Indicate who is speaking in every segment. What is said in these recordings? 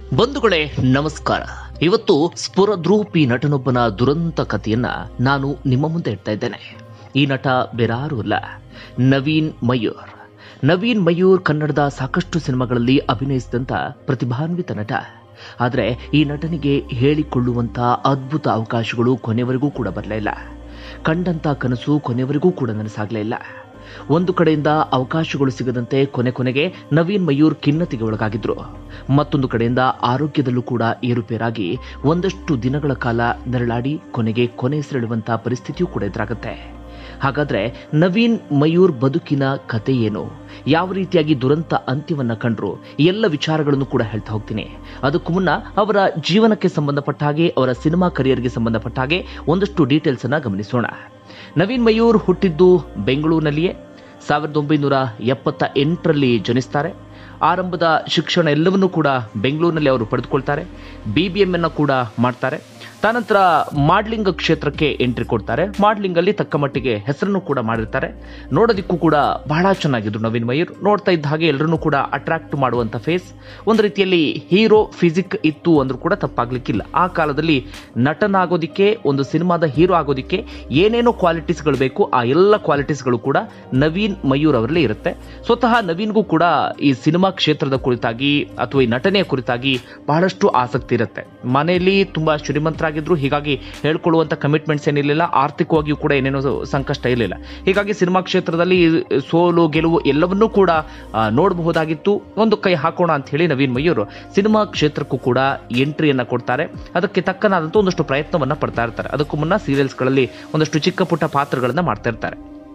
Speaker 1: ಬಂಧುಗಳೇ ನಮಸ್ಕಾರ ಇವತ್ತು ಸ್ಫುರದ್ರೂಪಿ ನಟನೊಬ್ಬನ ದುರಂತ ಕಥೆಯನ್ನ ನಾನು ನಿಮ್ಮ ಮುಂದೆ ಇಡ್ತಾ ಇದ್ದೇನೆ ಈ ನಟ ಬೇರಾರೂ ಅಲ್ಲ ನವೀನ್ ಮಯೂರ್ ನವೀನ್ ಮಯೂರ್ ಕನ್ನಡದ ಸಾಕಷ್ಟು ಸಿನಿಮಾಗಳಲ್ಲಿ ಅಭಿನಯಿಸಿದಂತ ಪ್ರತಿಭಾನ್ವಿತ ನಟ ಆದರೆ ಈ ನಟನಿಗೆ ಹೇಳಿಕೊಳ್ಳುವಂತ ಅದ್ಭುತ ಅವಕಾಶಗಳು ಕೊನೆವರೆಗೂ ಕೂಡ ಬರಲೇ ಇಲ್ಲ ಕಂಡಂತ ಕನಸು ಕೊನೆವರೆಗೂ ಕೂಡ ನನಸಾಗಲೇ ಇಲ್ಲ ಒಂದು ಕಡೆಯಿಂದ ಅವಕಾಶಗಳು ಸಿಗದಂತೆ ಕೊನೆ ಕೊನೆಗೆ ನವೀನ್ ಮಯೂರ್ ಖಿನ್ನತೆಗೆ ಒಳಗಾಗಿದ್ರು ಮತ್ತೊಂದು ಕಡೆಯಿಂದ ಆರೋಗ್ಯದಲ್ಲೂ ಕೂಡ ಏರುಪೇರಾಗಿ ಒಂದಷ್ಟು ದಿನಗಳ ಕಾಲ ನೆರಳಾಡಿ ಕೊನೆಗೆ ಕೊನೆ ಸೆಳೆಯುವಂತಹ ಪರಿಸ್ಥಿತಿಯೂ ಕೂಡ ಎದುರಾಗುತ್ತೆ ಹಾಗಾದ್ರೆ ನವೀನ್ ಮಯೂರ್ ಬದುಕಿನ ಕತೆ ಏನು ಯಾವ ರೀತಿಯಾಗಿ ದುರಂತ ಅಂತ್ಯವನ್ನ ಕಂಡ್ರು ಈ ಎಲ್ಲ ವಿಚಾರಗಳನ್ನು ಕೂಡ ಹೇಳ್ತಾ ಹೋಗ್ತೀನಿ ಅದಕ್ಕೂ ಮುನ್ನ ಅವರ ಜೀವನಕ್ಕೆ ಸಂಬಂಧಪಟ್ಟ ಹಾಗೆ ಅವರ ಸಿನಿಮಾ ಕರಿಯರ್ಗೆ ಸಂಬಂಧಪಟ್ಟ ಹಾಗೆ ಒಂದಷ್ಟು ಡೀಟೇಲ್ಸ್ ಅನ್ನ ಗಮನಿಸೋಣ ನವೀನ್ ಮಯೂರ್ ಹುಟ್ಟಿದ್ದು ಬೆಂಗಳೂರಿನಲ್ಲಿಯೇ ಸಾವಿರದ ಒಂಬೈನೂರ ಎಪ್ಪತ್ತ ಎಂಟರಲ್ಲಿ ಜನಿಸ್ತಾರೆ ಆರಂಭದ ಶಿಕ್ಷಣ ಎಲ್ಲವನ್ನೂ ಕೂಡ ಬೆಂಗಳೂರಿನಲ್ಲಿ ಅವರು ಪಡೆದುಕೊಳ್ತಾರೆ ಬಿ ಬಿ ಎಂ ಅನ್ನು ಕೂಡ ಮಾಡ್ತಾರೆ ತಾನಂತರ ಮಾಡ್ಲಿಂಗ್ ಕ್ಷೇತ್ರಕ್ಕೆ ಎಂಟ್ರಿ ಕೊಡ್ತಾರೆ ಮಾಡ್ಲಿಂಗ್ ಅಲ್ಲಿ ತಕ್ಕ ಮಟ್ಟಿಗೆ ಹೆಸರನ್ನು ಕೂಡ ಮಾಡಿರ್ತಾರೆ ನೋಡೋದಿಕ್ಕೂ ಕೂಡ ಬಹಳ ಚೆನ್ನಾಗಿದ್ರು ನವೀನ್ ಮಯೂರ್ ನೋಡ್ತಾ ಇದ್ದ ಹಾಗೆ ಎಲ್ಲರನ್ನೂ ಕೂಡ ಅಟ್ರಾಕ್ಟ್ ಮಾಡುವಂತ ಫೇಸ್ ಒಂದು ರೀತಿಯಲ್ಲಿ ಹೀರೋ ಫಿಸಿಕ್ ಇತ್ತು ಅಂದ್ರೂ ಕೂಡ ತಪ್ಪಾಗ್ಲಿಕ್ಕಿಲ್ಲ ಆ ಕಾಲದಲ್ಲಿ ನಟನಾಗೋದಿಕ್ಕೆ ಒಂದು ಸಿನಿಮಾದ ಹೀರೋ ಆಗೋದಿಕ್ಕೆ ಏನೇನೋ ಕ್ವಾಲಿಟೀಸ್ಗಳು ಬೇಕು ಆ ಎಲ್ಲ ಕ್ವಾಲಿಟೀಸ್ಗಳು ಕೂಡ ನವೀನ್ ಮಯೂರ್ ಅವರಲ್ಲಿ ಇರುತ್ತೆ ಸ್ವತಃ ನವೀನ್ಗೂ ಕೂಡ ಈ ಸಿನಿಮಾ ಕ್ಷೇತ್ರದ ಕುರಿತಾಗಿ ಅಥವಾ ಈ ನಟನೆಯ ಕುರಿತಾಗಿ ಬಹಳಷ್ಟು ಆಸಕ್ತಿ ಇರುತ್ತೆ ಮನೆಯಲ್ಲಿ ತುಂಬಾ ಶ್ರೀಮಂತರಾಗಿದ್ರು ಹೀಗಾಗಿ ಹೇಳ್ಕೊಳ್ಳುವಂತ ಕಮಿಟ್ಮೆಂಟ್ಸ್ ಏನಿರಲಿಲ್ಲ ಆರ್ಥಿಕವಾಗಿಯೂ ಕೂಡ ಏನೇನೋ ಸಂಕಷ್ಟ ಇರಲಿಲ್ಲ ಹೀಗಾಗಿ ಸಿನಿಮಾ ಕ್ಷೇತ್ರದಲ್ಲಿ ಸೋಲು ಗೆಲುವು ಎಲ್ಲವನ್ನೂ ಕೂಡ ಆ, ನೋಡಬಹುದಾಗಿತ್ತು ಒಂದು ಕೈ ಹಾಕೋಣ ಅಂತ ಹೇಳಿ ನವೀನ್ ಮಯೂರ್ ಸಿನಿಮಾ ಕ್ಷೇತ್ರಕ್ಕೂ ಕೂಡ ಎಂಟ್ರಿಯನ್ನ ಕೊಡ್ತಾರೆ ಅದಕ್ಕೆ ತಕ್ಕನಾದಂತ ಒಂದಷ್ಟು ಪ್ರಯತ್ನವನ್ನ ಪಡ್ತಾ ಇರ್ತಾರೆ ಅದಕ್ಕೂ ಮುನ್ನ ಸೀರಿಯಲ್ಸ್ಗಳಲ್ಲಿ ಒಂದಷ್ಟು ಚಿಕ್ಕ ಪುಟ್ಟ ಪಾತ್ರಗಳನ್ನ ಮಾಡ್ತಾ ಇರ್ತಾರೆ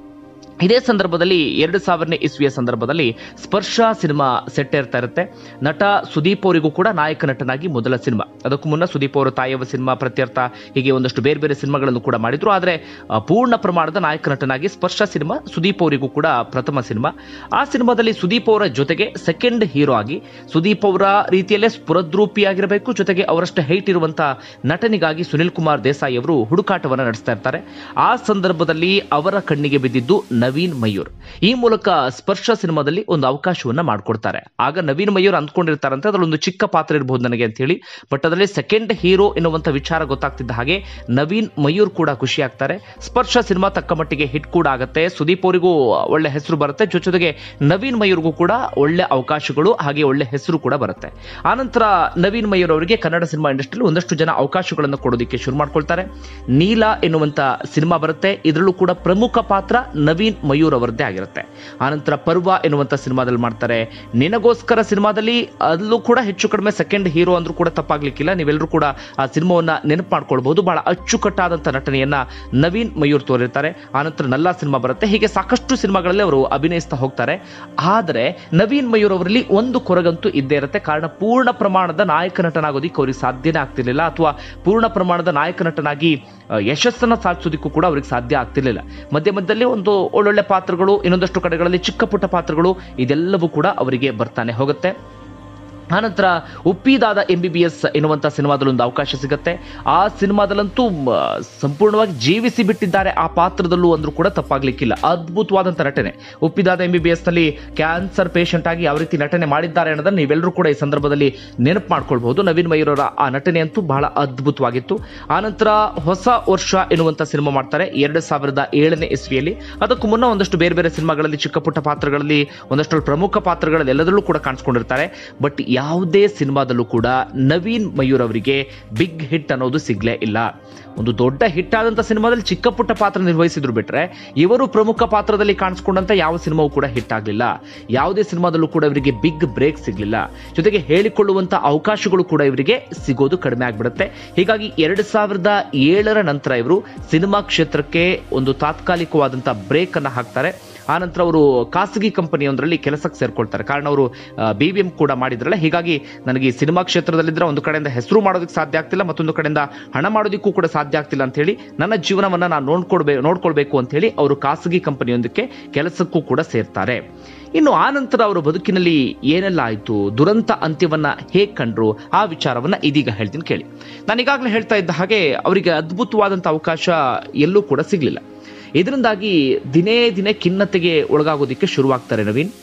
Speaker 1: ಇದೇ ಸಂದರ್ಭದಲ್ಲಿ ಎರಡು ಸಾವಿರನೇ ಇಸ್ವಿಯ ಸಂದರ್ಭದಲ್ಲಿ ಸ್ಪರ್ಶ ಸಿನಿಮಾ ಸೆಟ್ ಇರ್ತಾ ಇರುತ್ತೆ ನಟ ಸುದೀಪ್ ಅವರಿಗೂ ಕೂಡ ನಾಯಕ ನಟನಾಗಿ ಮೊದಲ ಸಿನಿಮಾ ಅದಕ್ಕೂ ಮುನ್ನ ಸುದೀಪ್ ಅವರು ತಾಯವ ಸಿನಿಮಾ ಪ್ರತ್ಯರ್ಥ ಹೀಗೆ ಒಂದಷ್ಟು ಬೇರೆ ಬೇರೆ ಸಿನಿಮಾಗಳನ್ನು ಕೂಡ ಮಾಡಿದ್ರು ಆದರೆ ಆ, ಪೂರ್ಣ ಪ್ರಮಾಣದ ನಾಯಕ ನಟನಾಗಿ ಸ್ಪರ್ಶ ಸಿನಿಮಾ ಸುದೀಪ್ ಅವರಿಗೂ ಕೂಡ ಪ್ರಥಮ ಸಿನಿಮಾ ಆ ಸಿನಿಮಾದಲ್ಲಿ ಸುದೀಪ್ ಅವರ ಜೊತೆಗೆ ಸೆಕೆಂಡ್ ಹೀರೋ ಆಗಿ ಸುದೀಪ್ ಅವರ ರೀತಿಯಲ್ಲೇ ಸ್ಫುರದ್ರೂಪಿಯಾಗಿರಬೇಕು ಜೊತೆಗೆ ಅವರಷ್ಟು ಹೈಟ್ ಇರುವಂತ ನಟನಿಗಾಗಿ ಸುನಿಲ್ ಕುಮಾರ್ ದೇಸಾಯಿ ಅವರು ಹುಡುಕಾಟವನ್ನು ನಡೆಸ್ತಾ ಇರ್ತಾರೆ ಆ ಸಂದರ್ಭದಲ್ಲಿ ಅವರ ಕಣ್ಣಿಗೆ ಬಿದ್ದಿದ್ದು ನವೀನ್ ಮಯೂರ್ ಈ ಮೂಲಕ ಸ್ಪರ್ಶ ಸಿನಿಮಾದಲ್ಲಿ ಒಂದು ಅವಕಾಶವನ್ನ ಮಾಡಿಕೊಡ್ತಾರೆ ಆಗ ನವೀನ್ ಮಯೂರ್ ಅಂದ್ಕೊಂಡಿರ್ತಾರಂತೆ ಅದರಲ್ಲೊಂದು ಚಿಕ್ಕ ಪಾತ್ರ ಇರಬಹುದು ನನಗೆ ಅಂತ ಹೇಳಿ ಬಟ್ ಅದರಲ್ಲಿ ಸೆಕೆಂಡ್ ಹೀರೋ ಎನ್ನುವಂತ ವಿಚಾರ ಗೊತ್ತಾಗ್ತಿದ್ದ ಹಾಗೆ ನವೀನ್ ಮಯೂರ್ ಕೂಡ ಖುಷಿ ಆಗ್ತಾರೆ ಸ್ಪರ್ಶ ಸಿನಿಮಾ ತಕ್ಕ ಮಟ್ಟಿಗೆ ಹಿಟ್ ಕೂಡ ಆಗುತ್ತೆ ಸುದೀಪ್ ಅವರಿಗೂ ಒಳ್ಳೆ ಹೆಸರು ಬರುತ್ತೆ ಜೊ- ಜೊತೆಗೆ ನವೀನ್ ಮಯೂರ್ಗೂ ಕೂಡ ಒಳ್ಳೆ ಅವಕಾಶಗಳು ಹಾಗೆ ಒಳ್ಳೆ ಹೆಸರು ಕೂಡ ಬರುತ್ತೆ ಆನಂತರ ನವೀನ್ ಮಯೂರ್ ಅವರಿಗೆ ಕನ್ನಡ ಸಿನಿಮಾ ಇಂಡಸ್ಟ್ರಿಯಲ್ಲಿ ಒಂದಷ್ಟು ಜನ ಅವಕಾಶಗಳನ್ನು ಕೊಡೋದಕ್ಕೆ ಶುರು ಮಾಡ್ಕೊಳ್ತಾರೆ ನೀಲ ಎನ್ನುವಂತ ಸಿನಿಮಾ ಬರುತ್ತೆ ಇದರಲ್ಲೂ ಕೂಡ ಪ್ರಮುಖ ಪಾತ್ರ ನವೀನ್ ಮಯೂರ್ ಅವರದ್ದೇ ಆಗಿರುತ್ತೆ ಆನಂತರ ಪರ್ವ ಎನ್ನುವಂತ ಸಿನಿಮಾದಲ್ಲಿ ಮಾಡ್ತಾರೆ ನಿನಗೋಸ್ಕರ ಸಿನಿಮಾದಲ್ಲಿ ಅಲ್ಲೂ ಕೂಡ ಹೆಚ್ಚು ಕಡಿಮೆ ಸೆಕೆಂಡ್ ಹೀರೋ ಅಂದ್ರೂ ಕೂಡ ತಪ್ಪಾಗ್ಲಿಕ್ಕಿಲ್ಲ ನೀವೆಲ್ಲರೂ ಕೂಡ ಆ ಸಿನಿಮಾವನ್ನ ನೆನಪು ಮಾಡ್ಕೊಳ್ಬಹುದು ಬಹಳ ಅಚ್ಚುಕಟ್ಟಾದಂತ ನಟನೆಯನ್ನ ನವೀನ್ ಮಯೂರ್ ತೋರಿರ್ತಾರೆ ಆನಂತರ ನಲ್ಲಾ ಸಿನಿಮಾ ಬರುತ್ತೆ ಹೀಗೆ ಸಾಕಷ್ಟು ಸಿನಿಮಾಗಳಲ್ಲಿ ಅವರು ಅಭಿನಯಿಸ್ತಾ ಹೋಗ್ತಾರೆ ಆದರೆ ನವೀನ್ ಮಯೂರ್ ಅವರಲ್ಲಿ ಒಂದು ಕೊರಗಂತೂ ಇದ್ದೇ ಇರುತ್ತೆ ಕಾರಣ ಪೂರ್ಣ ಪ್ರಮಾಣದ ನಾಯಕ ನಟನಾಗೋದಿಕ್ಕೆ ಅವ್ರಿಗೆ ಸಾಧ್ಯನೇ ಆಗ್ತಿರ್ಲಿಲ್ಲ ಅಥವಾ ಪೂರ್ಣ ಪ್ರಮಾಣದ ನಾಯಕ ನಟನಾಗಿ ಆ, ಯಶಸ್ಸನ್ನ ಸಾಧಿಸೋದಕ್ಕೂ ಕೂಡ ಅವ್ರಿಗೆ ಸಾಧ್ಯ ಆಗ್ತಿರ್ಲಿಲ್ಲ ಮಧ್ಯ ಮಧ್ಯದಲ್ಲಿ ಒಂದು ಒಳ್ಳೊಳ್ಳೆ ಪಾತ್ರಗಳು ಇನ್ನೊಂದಷ್ಟು ಕಡೆಗಳಲ್ಲಿ ಚಿಕ್ಕ ಪುಟ್ಟ ಪಾತ್ರಗಳು ಇದೆಲ್ಲವೂ ಕೂಡ ಅವರಿಗೆ ಬರ್ತಾನೆ ಹೋಗುತ್ತೆ ಆನಂತರ Uppidada M B B S ಎನ್ನುವಂಥ ಸಿನಿಮಾದಲ್ಲಿ ಒಂದು ಅವಕಾಶ ಸಿಗುತ್ತೆ ಆ ಸಿನಿಮಾದಲ್ಲಂತೂ ಮ, ಸಂಪೂರ್ಣವಾಗಿ ಜೀವಿಸಿ ಬಿಟ್ಟಿದ್ದಾರೆ ಆ ಪಾತ್ರದಲ್ಲೂ ಅಂದ್ರೂ ಕೂಡ ತಪ್ಪಾಗ್ಲಿಕ್ಕಿಲ್ಲ ಅದ್ಭುತವಾದಂಥ ನಟನೆ Uppidada M B B S ನಲ್ಲಿ ಕ್ಯಾನ್ಸರ್ ಪೇಷಂಟ್ ಆಗಿ ಯಾವ ರೀತಿ ನಟನೆ ಮಾಡಿದ್ದಾರೆ ಅನ್ನೋದನ್ನ ನೀವೆಲ್ಲರೂ ಕೂಡ ಈ ಸಂದರ್ಭದಲ್ಲಿ ನೆನಪು ಮಾಡ್ಕೊಳ್ಬಹುದು ನವೀನ್ ಮಯೂರ್ ಅವರ ಆ ನಟನೆ ಅಂತೂ ಬಹಳ ಅದ್ಭುತವಾಗಿತ್ತು ಆನಂತರ ಹೊಸ ವರ್ಷ ಎನ್ನುವಂಥ ಸಿನಿಮಾ ಮಾಡ್ತಾರೆ ಎರಡು ಸಾವಿರದ ಏಳನೇ ಇಸ್ವಿಯಲ್ಲಿ ಅದಕ್ಕೂ ಮುನ್ನ ಒಂದಷ್ಟು ಬೇರೆ ಬೇರೆ ಸಿನಿಮಾಗಳಲ್ಲಿ ಚಿಕ್ಕ ಪುಟ್ಟ ಪಾತ್ರಗಳಲ್ಲಿ ಒಂದಷ್ಟು ಪ್ರಮುಖ ಪಾತ್ರಗಳಲ್ಲಿ ಎಲ್ಲದರಲ್ಲೂ ಕೂಡ ಕಾಣಿಸ್ಕೊಂಡಿರ್ತಾರೆ ಬಟ್ ಯಾವುದೇ ಸಿನಿಮಾದಲ್ಲೂ ಕೂಡ ನವೀನ್ ಮಯೂರ್ ಅವರಿಗೆ ಬಿಗ್ ಹಿಟ್ ಅನ್ನೋದು ಸಿಗ್ಲೇ ಇಲ್ಲ ಒಂದು ದೊಡ್ಡ ಹಿಟ್ ಆದಂತ ಸಿನಿಮಾದಲ್ಲಿ ಚಿಕ್ಕ ಪುಟ್ಟ ಪಾತ್ರ ನಿರ್ವಹಿಸಿದ್ರು ಬಿಟ್ರೆ ಇವರು ಪ್ರಮುಖ ಪಾತ್ರದಲ್ಲಿ ಕಾಣಿಸ್ಕೊಂಡಂತ ಯಾವ ಸಿನಿಮಾವು ಕೂಡ ಹಿಟ್ ಆಗಲಿಲ್ಲ ಯಾವುದೇ ಸಿನಿಮಾದಲ್ಲೂ ಕೂಡ ಇವರಿಗೆ ಬಿಗ್ ಬ್ರೇಕ್ ಸಿಗ್ಲಿಲ್ಲ ಜೊತೆಗೆ ಹೇಳಿಕೊಳ್ಳುವಂತ ಅವಕಾಶಗಳು ಕೂಡ ಇವರಿಗೆ ಸಿಗೋದು ಕಡಿಮೆ ಆಗ್ಬಿಡುತ್ತೆ ಹೀಗಾಗಿ ಎರಡ್ ಸಾವಿರದ ಏಳರ ನಂತರ ಇವರು ಸಿನಿಮಾ ಕ್ಷೇತ್ರಕ್ಕೆ ಒಂದು ತಾತ್ಕಾಲಿಕವಾದಂತ ಬ್ರೇಕ್ ಅನ್ನ ಹಾಕ್ತಾರೆ ಆನಂತರ ಅವರು ಖಾಸಗಿ ಕಂಪನಿಯೊಂದರಲ್ಲಿ ಕೆಲಸಕ್ಕೆ ಸೇರ್ಕೊಳ್ತಾರೆ ಕಾರಣ ಅವರು ಬಿ ಬಿ ಎಂ ಕೂಡ ಮಾಡಿದ್ರಲ್ಲ ಹೀಗಾಗಿ ನನಗೆ ಈ ಸಿನಿಮಾ ಕ್ಷೇತ್ರದಲ್ಲಿದ್ರೆ ಒಂದು ಕಡೆಯಿಂದ ಹೆಸರು ಮಾಡೋದಕ್ಕೆ ಸಾಧ್ಯ ಆಗ್ತಿಲ್ಲ ಮತ್ತೊಂದು ಕಡೆಯಿಂದ ಹಣ ಮಾಡೋದಕ್ಕೂ ಕೂಡ ಸಾಧ್ಯ ಆಗ್ತಿಲ್ಲ ಅಂತ ಹೇಳಿ ನನ್ನ ಜೀವನವನ್ನ ನಾನು ನೋಡ್ಕೊಡ್ಬೇಕು ನೋಡ್ಕೊಳ್ಬೇಕು ಅಂತ ಹೇಳಿ ಅವರು ಖಾಸಗಿ ಕಂಪನಿಯೊಂದಕ್ಕೆ ಕೆಲಸಕ್ಕೂ ಕೂಡ ಸೇರ್ತಾರೆ ಇನ್ನು ಆ ನಂತರ ಅವರ ಬದುಕಿನಲ್ಲಿ ಏನೆಲ್ಲ ಆಯಿತು ದುರಂತ ಅಂತ್ಯವನ್ನ ಹೇಗ್ ಕಂಡ್ರು ಆ ವಿಚಾರವನ್ನ ಇದೀಗ ಹೇಳ್ತೀನಿ ಕೇಳಿ ನಾನು ಈಗಾಗಲೇ ಹೇಳ್ತಾ ಇದ್ದ ಹಾಗೆ ಅವರಿಗೆ ಅದ್ಭುತವಾದಂಥ ಅವಕಾಶ ಎಲ್ಲೂ ಕೂಡ ಸಿಗ್ಲಿಲ್ಲ ಇದರಿಂದಾಗಿ ದಿನೇ ದಿನೇ ಖಿನ್ನತೆಗೆ ಒಳಗಾಗೋದಿಕ್ಕೆ ಶುರುವಾಗ್ತಾರೆ ನವೀನ್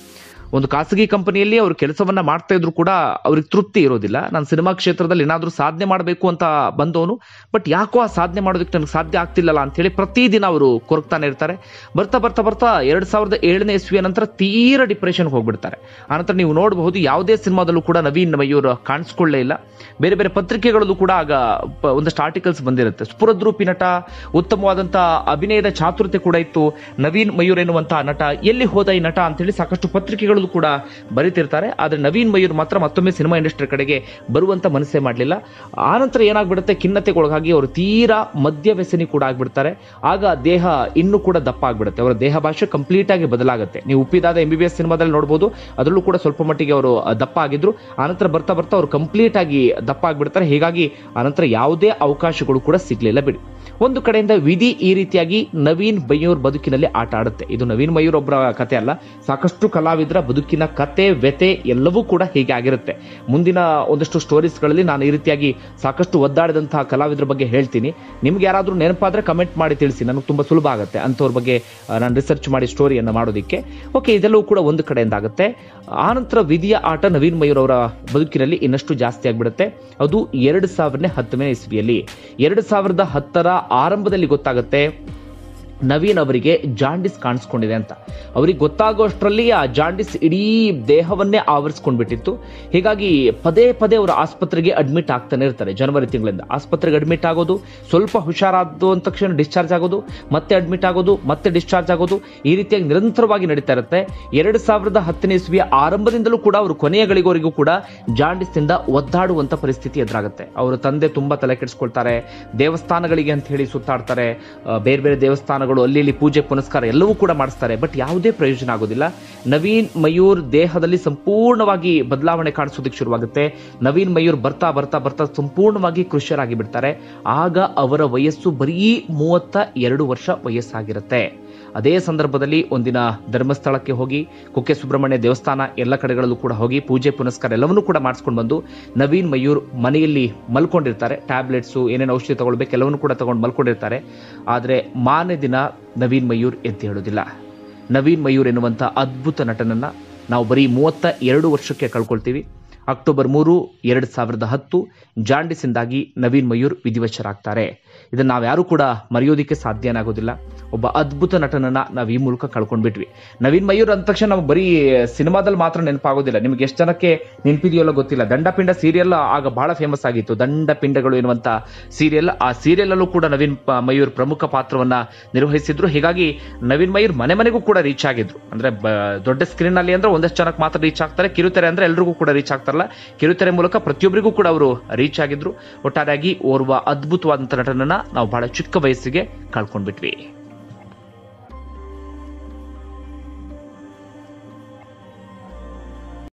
Speaker 1: ಒಂದು ಖಾಸಗಿ ಕಂಪನಿಯಲ್ಲಿ ಅವರು ಕೆಲಸವನ್ನ ಮಾಡ್ತಾ ಇದ್ರು ಕೂಡ ಅವ್ರಿಗೆ ತೃಪ್ತಿ ಇರೋದಿಲ್ಲ ನಾನು ಸಿನಿಮಾ ಕ್ಷೇತ್ರದಲ್ಲಿ ಏನಾದರೂ ಸಾಧನೆ ಮಾಡಬೇಕು ಅಂತ ಬಂದವನು ಬಟ್ ಯಾಕೋ ಆ ಸಾಧನೆ ಮಾಡೋದಕ್ಕೆ ನನಗೆ ಸಾಧ್ಯ ಆಗ್ತಿಲ್ಲಲ್ಲ ಅಂತ ಹೇಳಿ ಪ್ರತಿದಿನ ಅವರು ಕೊರಗ್ತಾನೆ ಇರ್ತಾರೆ ಬರ್ತಾ ಬರ್ತಾ ಬರ್ತಾ ಎರಡ್ ಸಾವಿರದ ಏಳನೇ ಇಸ್ವಿಯ ನಂತರ ತೀರಾ ಡಿಪ್ರೆಷನ್ಗೆ ಹೋಗ್ಬಿಡ್ತಾರೆ ಆನಂತರ ನೀವು ನೋಡಬಹುದು ಯಾವುದೇ ಸಿನಿಮಾದಲ್ಲೂ ಕೂಡ ನವೀನ್ ಮಯೂರ್ ಕಾಣಿಸ್ಕೊಳ್ಳೇ ಇಲ್ಲ ಬೇರೆ ಬೇರೆ ಪತ್ರಿಕೆಗಳಲ್ಲೂ ಕೂಡ ಆಗ ಪ- ಒಂದಷ್ಟು ಆರ್ಟಿಕಲ್ಸ್ ಬಂದಿರುತ್ತೆ ಸ್ಫುರದ್ರೂಪಿ ನಟ ಉತ್ತಮವಾದಂತ ಅಭಿನಯದ ಚಾತುರ್ಯತೆ ಕೂಡ ಇತ್ತು ನವೀನ್ ಮಯೂರ್ ಎನ್ನುವಂತಹ ನಟ ಎಲ್ಲಿ ಹೋದ ಈ ನಟ ಅಂತೇಳಿ ಸಾಕಷ್ಟು ಪತ್ರಿಕೆಗಳಲ್ಲೂ ಕೂಡ ಬರೀತಿರ್ತಾರೆ ಆದ್ರೆ ನವೀನ್ ಮಯೂರ್ ಮಾತ್ರ ಮತ್ತೊಮ್ಮೆ ಸಿನಿಮಾ ಇಂಡಸ್ಟ್ರಿ ಕಡೆಗೆ ಬರುವಂತ ಮನಸ್ಸೇ ಮಾಡಲಿಲ್ಲ ಆನಂತರ ಏನಾಗ್ಬಿಡುತ್ತೆ ಖಿನ್ನತೆಗೊಳಗಾಗಿ ಅವರು ತೀರಾ ಮದ್ಯ ವ್ಯಸನಿ ಕೂಡ ಆಗ್ಬಿಡ್ತಾರೆ ಆಗ ದೇಹ ಇನ್ನೂ ಕೂಡ ದಪ್ಪ ಆಗ್ಬಿಡುತ್ತೆ ಅವರ ದೇಹ ಭಾಷೆ ಕಂಪ್ಲೀಟ್ ಆಗಿ ಬದಲಾಗುತ್ತೆ ನೀವು Uppidada M B B S ಸಿನಿಮಾದಲ್ಲಿ ನೋಡಬಹುದು ಅದರಲ್ಲೂ ಕೂಡ ಸ್ವಲ್ಪ ಮಟ್ಟಿಗೆ ಅವರು ಅಹ್, ದಪ್ಪ ಆಗಿದ್ರು ಆನಂತರ ಬರ್ತಾ ಬರ್ತಾ ಅವರು ಕಂಪ್ಲೀಟ್ ಆಗಿ ದಪ್ಪ ಆಗ್ಬಿಡ್ತಾರೆ ಹೀಗಾಗಿ ಆನಂತರ ಯಾವುದೇ ಅವಕಾಶಗಳು ಕೂಡ ಸಿಗ್ಲಿಲ್ಲ ಬಿಡಿ ಒಂದು ಕಡೆಯಿಂದ ವಿಧಿ ಈ ರೀತಿಯಾಗಿ ನವೀನ್ ಮಯೂರ್ ಬದುಕಿನಲ್ಲಿ ಆಟ ಆಡುತ್ತೆ ಇದು ನವೀನ್ ಮಯೂರ್ ಒಬ್ಬರ ಕತೆ ಅಲ್ಲ ಸಾಕಷ್ಟು ಕಲಾವಿದರ ಬದುಕಿನ ಕತೆ ವ್ಯತೆ ಎಲ್ಲವೂ ಕೂಡ ಹೀಗೆ ಆಗಿರುತ್ತೆ ಮುಂದಿನ ಒಂದಷ್ಟು ಸ್ಟೋರೀಸ್ಗಳಲ್ಲಿ ನಾನು ಈ ರೀತಿಯಾಗಿ ಸಾಕಷ್ಟು ಒದ್ದಾಡಿದಂತಹ ಕಲಾವಿದರ ಬಗ್ಗೆ ಹೇಳ್ತೀನಿ ನಿಮ್ಗೆ ಯಾರಾದರೂ ನೆನಪಾದ್ರೆ ಕಮೆಂಟ್ ಮಾಡಿ ತಿಳಿಸಿ ನನಗೆ ತುಂಬಾ ಸುಲಭ ಆಗುತ್ತೆ ಅಂಥವ್ರ ಬಗ್ಗೆ ಆ, ನಾನು ರಿಸರ್ಚ್ ಮಾಡಿ ಸ್ಟೋರಿಯನ್ನು ಮಾಡೋದಕ್ಕೆ ಓಕೆ ಇದೆಲ್ಲವೂ ಕೂಡ ಒಂದು ಕಡೆಯಿಂದ ಆಗುತ್ತೆ ಆನಂತರ ವಿಧಿಯ ಆಟ ನವೀನ್ ಮಯೂರ್ ಅವರ ಬದುಕಿನಲ್ಲಿ ಇನ್ನಷ್ಟು ಜಾಸ್ತಿ ಆಗ್ಬಿಡುತ್ತೆ ಅದು ಎರಡು ಸಾವಿರನೇ ಹತ್ತನೇ ಇಸ್ವಿಯಲ್ಲಿ ಎರಡು ಸಾವಿರದ ಹತ್ತರ ಆರಂಭದಲ್ಲಿ ಗೊತ್ತಾಗುತ್ತೆ ನವೀನ್ ಅವರಿಗೆ ಜಾಂಡಿಸ್ ಕಾಣಿಸ್ಕೊಂಡಿದೆ ಅಂತ ಅವ್ರಿಗೆ ಗೊತ್ತಾಗೋಷ್ಟರಲ್ಲಿ ಆ ಜಾಂಡಿಸ್ ಇಡೀ ದೇಹವನ್ನೇ ಆವರಿಸ್ಕೊಂಡ್ಬಿಟ್ಟಿತ್ತು ಹೀಗಾಗಿ ಪದೇ ಪದೇ ಅವರು ಆಸ್ಪತ್ರೆಗೆ ಅಡ್ಮಿಟ್ ಆಗ್ತಾನೆ ಇರ್ತಾರೆ ಜನವರಿ ತಿಂಗಳಿಂದ ಆಸ್ಪತ್ರೆಗೆ ಅಡ್ಮಿಟ್ ಆಗೋದು ಸ್ವಲ್ಪ ಹುಷಾರಾದ್ದು ಅಂದ ತಕ್ಷಣ ಡಿಸ್ಚಾರ್ಜ್ ಆಗೋದು ಮತ್ತೆ ಅಡ್ಮಿಟ್ ಆಗೋದು ಮತ್ತೆ ಡಿಸ್ಚಾರ್ಜ್ ಆಗೋದು ಈ ರೀತಿಯಾಗಿ ನಿರಂತರವಾಗಿ ನಡೀತಾ ಇರುತ್ತೆ ಎರಡು ಸಾವಿರದ ಹತ್ತನೇ ಇಸ್ವಿಯ ಆರಂಭದಿಂದಲೂ ಕೂಡ ಅವರು ಕೊನೆಯ ಗಳಿಗೋರಿಗೂ ಕೂಡ ಜಾಂಡಿಸ್ ಇಂದ ಒದ್ದಾಡುವಂತ ಪರಿಸ್ಥಿತಿ ಎದುರಾಗುತ್ತೆ ಅವರ ತಂದೆ ತುಂಬಾ ತಲೆ ಕೆಡಿಸ್ಕೊಳ್ತಾರೆ ದೇವಸ್ಥಾನಗಳಿಗೆ ಅಂತ ಹೇಳಿ ಸುತ್ತಾಡ್ತಾರೆ ಆ, ಬೇರೆ ಬೇರೆ ದೇವಸ್ಥಾನಗಳು ಅಲ್ಲಿ ಇಲ್ಲಿ ಪೂಜೆ ಪುನಸ್ಕಾರ ಎಲ್ಲವೂ ಕೂಡ ಮಾಡಿಸ್ತಾರೆ ಬಟ್ ಯಾವುದೇ ಪ್ರಯೋಜನ ಆಗೋದಿಲ್ಲ ನವೀನ್ ಮಯೂರ್ ದೇಹದಲ್ಲಿ ಸಂಪೂರ್ಣವಾಗಿ ಬದಲಾವಣೆ ಕಾಣಿಸೋದಕ್ಕೆ ಶುರುವಾಗುತ್ತೆ ನವೀನ್ ಮಯೂರ್ ಬರ್ತಾ ಬರ್ತಾ ಬರ್ತಾ ಸಂಪೂರ್ಣವಾಗಿ ಕೃಷ್ಯರಾಗಿ ಬಿಡ್ತಾರೆ ಆಗ ಅವರ ವಯಸ್ಸು ಬರೀ ಮೂವತ್ತ ಎರಡು ವರ್ಷ ವಯಸ್ಸಾಗಿರುತ್ತೆ ಅದೇ ಸಂದರ್ಭದಲ್ಲಿ ಒಂದಿನ ಧರ್ಮಸ್ಥಳಕ್ಕೆ ಹೋಗಿ ಕುಕ್ಕೆ ಸುಬ್ರಹ್ಮಣ್ಯ ದೇವಸ್ಥಾನ ಎಲ್ಲ ಕಡೆಗಳಲ್ಲೂ ಕೂಡ ಹೋಗಿ ಪೂಜೆ ಪುನಸ್ಕಾರ ಎಲ್ಲವನ್ನೂ ಕೂಡ ಮಾಡಿಸ್ಕೊಂಡು ಬಂದು ನವೀನ್ ಮಯೂರ್ ಮನೆಯಲ್ಲಿ ಮಲ್ಕೊಂಡಿರ್ತಾರೆ ಟ್ಯಾಬ್ಲೆಟ್ಸು ಏನೇನು ಔಷಧಿ ತಗೊಳ್ಬೇಕು ಎಲ್ಲವನ್ನೂ ಕೂಡ ತಗೊಂಡು ಮಲ್ಕೊಂಡಿರ್ತಾರೆ ಆದರೆ ಮಾರನೇ ದಿನ ನವೀನ್ ಮಯೂರ್ ಎದ್ದು ಹೇಳೋದಿಲ್ಲ ನವೀನ್ ಮಯೂರ್ ಎನ್ನುವಂಥ ಅದ್ಭುತ ನಟನನ್ನ ನಾವು ಬರೀ ಮೂವತ್ತ ಎರಡು ವರ್ಷಕ್ಕೆ ಕಳ್ಕೊಳ್ತೀವಿ ಅಕ್ಟೋಬರ್ ಮೂರು ಎರಡು ಸಾವಿರದ ಹತ್ತು ಜಾಂಡಿಸಿಂದಾಗಿ ನವೀನ್ ಮಯೂರ್ ವಿಧಿವಶರಾಗ್ತಾರೆ ಇದನ್ನು ನಾವು ಯಾರು ಕೂಡ ಮರೆಯೋದಕ್ಕೆ ಸಾಧ್ಯನೇ ಆಗೋದಿಲ್ಲ ಒಬ್ಬ ಅದ್ಭುತ ನಟನನ್ನ ನಾವು ಈ ಮೂಲಕ ಕಳ್ಕೊಂಡ್ಬಿಟ್ವಿ ನವೀನ್ ಮಯೂರ್ ಅಂದ ತಕ್ಷಣ ನಾವು ಬರೀ ಸಿನಿಮಾದಲ್ಲಿ ಮಾತ್ರ ನೆನಪಾಗೋದಿಲ್ಲ ನಿಮ್ಗೆ ಎಷ್ಟು ಜನಕ್ಕೆ ನೆನಪಿದೆಯಲ್ಲ ಗೊತ್ತಿಲ್ಲ ದಂಡಪಿಂಡ ಸೀರಿಯಲ್ ಆಗ ಬಹಳ ಫೇಮಸ್ ಆಗಿತ್ತು ದಂಡಪಿಂಡಗಳು ಎನ್ನುವಂತ ಸೀರಿಯಲ್ ಆ ಸೀರಿಯಲ್ ಅಲ್ಲೂ ಕೂಡ ನವೀನ್ ಪ- ಮಯೂರ್ ಪ್ರಮುಖ ಪಾತ್ರವನ್ನ ನಿರ್ವಹಿಸಿದ್ರು ಹೀಗಾಗಿ ನವೀನ್ ಮಯೂರ್ ಮನೆ ಮನೆಗೂ ಕೂಡ ರೀಚ್ ಆಗಿದ್ರು ಅಂದ್ರೆ ಬ- ದೊಡ್ಡ ಸ್ಕ್ರೀನ್ ಅಲ್ಲಿ ಅಂದ್ರೆ ಒಂದಷ್ಟು ಜನಕ್ಕೆ ಮಾತ್ರ ರೀಚ್ ಆಗ್ತಾರೆ ಕಿರುತೆರೆ ಅಂದ್ರೆ ಎಲ್ರಿಗೂ ಕೂಡ ರೀಚ್ ಆಗ್ತಾರಲ್ಲ ಕಿರುತೆರೆ ಮೂಲಕ ಪ್ರತಿಯೊಬ್ಬರಿಗೂ ಕೂಡ ಅವರು ರೀಚ್ ಆಗಿದ್ರು ಒಟ್ಟಾರೆಯಾಗಿ ಓರ್ವ ಅದ್ಭುತವಾದಂತ ನಟನನ್ನ ನಾವು ಬಹಳ ಚಿಕ್ಕ ವಯಸ್ಸಿಗೆ ಕಳ್ಕೊಂಡ್ಬಿಟ್ವಿ